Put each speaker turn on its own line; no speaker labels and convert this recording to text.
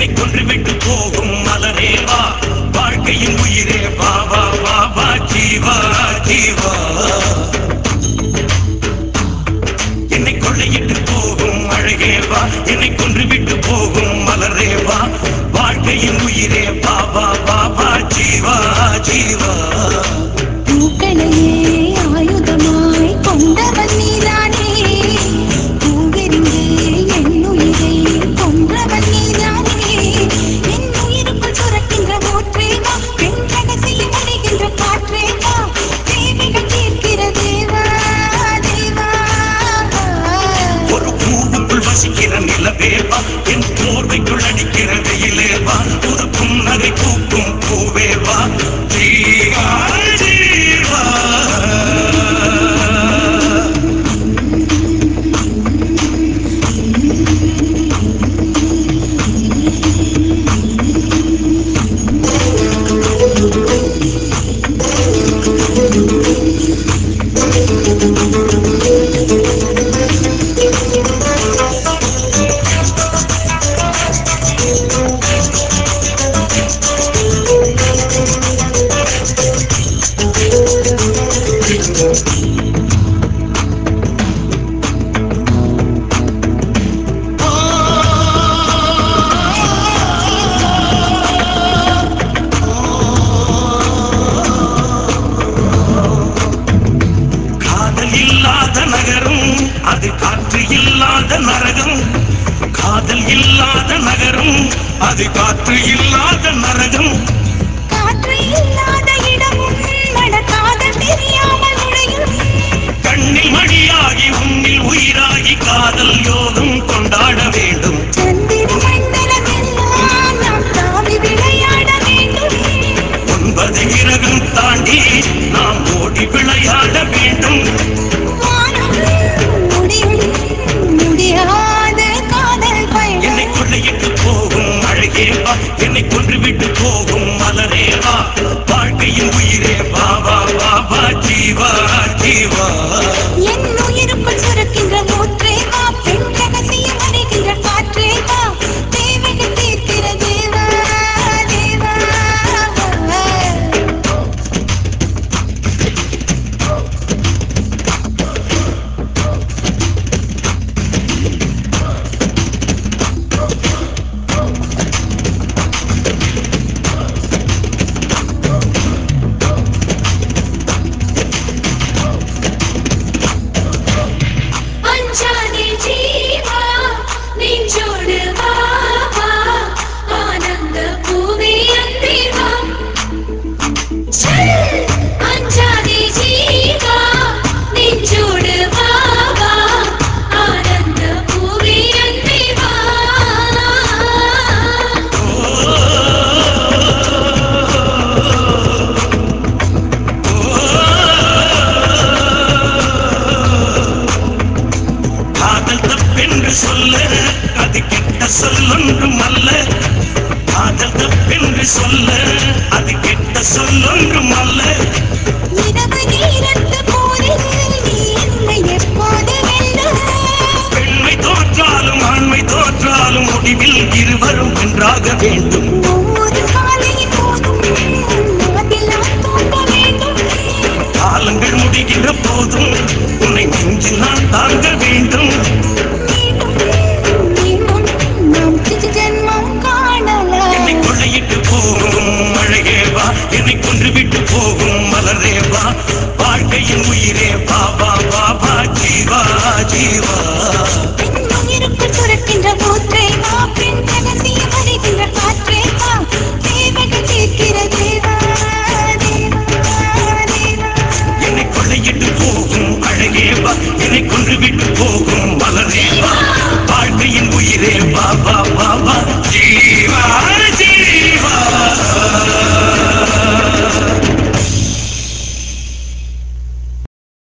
என்னை கொன்றுவிட்டு போகும் மலரே வா வாழ்க்கையின் உயிரே வா வா வா வா ஜீவா ஜீவா என்னை கொள்ளையிட்டு போகும் அழகே வா என்னை கொன்றுவிட்டு போகும் மலரே வா வாழ்க்கையின் உயிரே வா வா வா வா ஜீவா ஜீவா
பூக்களையே ஆயுதமாய் கொண்டவன் நீதானே பூவெறிந்து என் உயிரை கொன்றவன் நீதானே என் உயிருக்குள் சுரக்கின்ற ஊற்றே வா பெண் ரகசியம் அறிகின்ற காற்றே வா தேவைகள் தீர்க்கிற தேவா தேவா
ஒரு பூவுக்குள் வசிக்கிற நிலவேவா என் போர்வைக்குள் அடிக்கிற வெயிலேவா ஒரு புன்னகை பூக்கும் பூவேவா ஜீவா ஜீவா காதல் இல்லாத நகரம் அது காற்று இல்லாத நரகம் காதல் இல்லாத நகரம் அது காற்று இல்லாத நரகம்
காற்று இல்லாத இடமும் நடக்காத தெரியாமல் நுழையும்
கண்ணில் மணியாகி உன்னில் உயிராகி காதல் யோகம் கொண்டாட வேண்டும்
சந்திர மண்டலமெல்லாம் நாம் தாவி விளையாட வேண்டும்
ஒன்பது கிரகம் தாண்டி நாம் ஓடி விளையாட வேண்டும்
வானம் முடியும் முடியாத காதல்
என்னை
பயணம்
கொள்ளையிட்டு போகும் அழகே வா என்னை கொன்றுவிட்டு போகும் மலரே வா வாழ்க்கையின் உயிரே வா வா வா வா ஜீவா ஜீவா
என் உயிருக்குள் சுரக்கின்ற மூற்றே வா பெண் ரகசியம் அறிகின்ற காற்றே வா தேவைகள் தீர்க்கிற தேவா தேவா
அஞ்சாதே ஜீவா நெஞ்சோடு வா வா ஆனந்த பூவே அன்பே வா செல். அஞ்சாதே ஜீவா நெஞ்சோடு வா வா ஆனந்த பூவே அன்பே வா
காதல் தப்பென்று சொல்ல அது கெட்ட சொல்லொன்றும் அல்ல காதல் தப்பென்று சொல்ல அது கெட்ட சொல்லொன்றும் அல்ல
இரவு நேரத்து போரில் நீ என்னை எப்போது வெல்ல
பெண்மை தோற்றாலும் ஆண்மை தோற்றாலும் முடிவில் இருவரும் ஒன்றாக வேண்டும்
ஒவ்வொரு காலையின் போதும் அதில் நான் தூங்க வேண்டும்
காலங்கள் முடிகின்ற போதும் உன்னை நெஞ்சில் நான் தாங்க வேண்டும்
மீண்டும் மீண்டும் நாம் திரு ஜென்மம் காணலாம்
என்னை கொள்ளையிட்டு போகும் அழகே வா என்னை கொன்றுவிட்டு போகும் மலரே வா வாழ்க்கையின் உயிரே வா வா வா வா ஜீவா ஜீவா
பெண் உயிருக்குள் சுரக்கின்ற ஊற்றே வா பெண் ரகசியம் அறிகின்ற காற்றே வா தேவைகள் தீர்க்கிற தேவா தேவா தேவா
என்னை கொள்ளையிட்டு போகும் அழகே வா என்னை கொன்றுவிட்டு போ